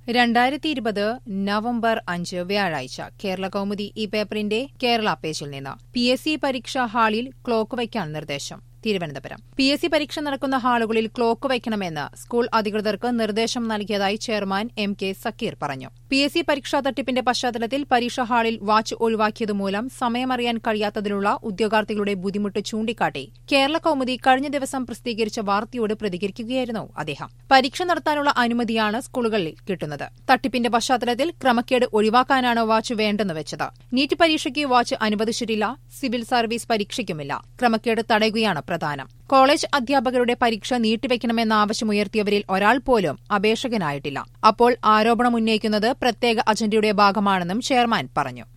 രണ്ടായിരത്തി ഇരുപത് നവംബർ അഞ്ച് വ്യാഴാഴ്ച കേരള കൗമുദി ഈ പേപ്പറിന്റെ കേരള പേജിൽ നിന്ന് പി എസ് സി പരീക്ഷാ ഹാളിൽ ക്ലോക്ക് വയ്ക്കാൻ നിർദ്ദേശം തിരുവനന്തപുരം പി എസ് സി പരീക്ഷ നടക്കുന്ന ഹാളുകളിൽ ക്ലോക്ക് വയ്ക്കണമെന്ന് സ്കൂൾ അധികൃതർക്ക് നിർദ്ദേശം നൽകിയതായി ചെയർമാൻ എം കെ സക്കീർ പറഞ്ഞു പി എസ് സി പരീക്ഷാ തട്ടിപ്പിന്റെ പശ്ചാത്തലത്തിൽ പരീക്ഷാ ഹാളിൽ വാച്ച് ഒഴിവാക്കിയതുമൂലം സമയമറിയാൻ കഴിയാത്തതിനുള്ള ഉദ്യോഗാർത്ഥികളുടെ ബുദ്ധിമുട്ട് ചൂണ്ടിക്കാട്ടി കേരള കൗമുദി കഴിഞ്ഞ ദിവസം പ്രസിദ്ധീകരിച്ച വാർത്തയോട് പ്രതികരിക്കുകയായിരുന്നു അദ്ദേഹം പരീക്ഷ നടത്താനുള്ള അനുമതിയാണ് സ്കൂളുകളിൽ കിട്ടുന്നത് തട്ടിപ്പിന്റെ പശ്ചാത്തലത്തിൽ ക്രമക്കേട് ഒഴിവാക്കാനാണ് വാച്ച് വേണ്ടെന്ന് വെച്ചത് നീറ്റ് പരീക്ഷയ്ക്ക് വാച്ച് അനുവദിച്ചിട്ടില്ല സിവിൽ സർവീസ് പരീക്ഷയ്ക്കുമില്ല ക്രമക്കേട് തടയുകയാണ് പ്രധാനം കോളേജ് അധ്യാപകരുടെ പരീക്ഷ നീട്ടിവെക്കണമെന്ന ആവശ്യമുയർത്തിയവരിൽ ഒരാൾ പോലും അപേക്ഷകനായിട്ടില്ല അപ്പോൾ ആരോപണം ഉന്നയിക്കുന്നത് പ്രത്യേക അജണ്ടയുടെ ഭാഗമാണെന്നും ചെയർമാൻ പറഞ്ഞു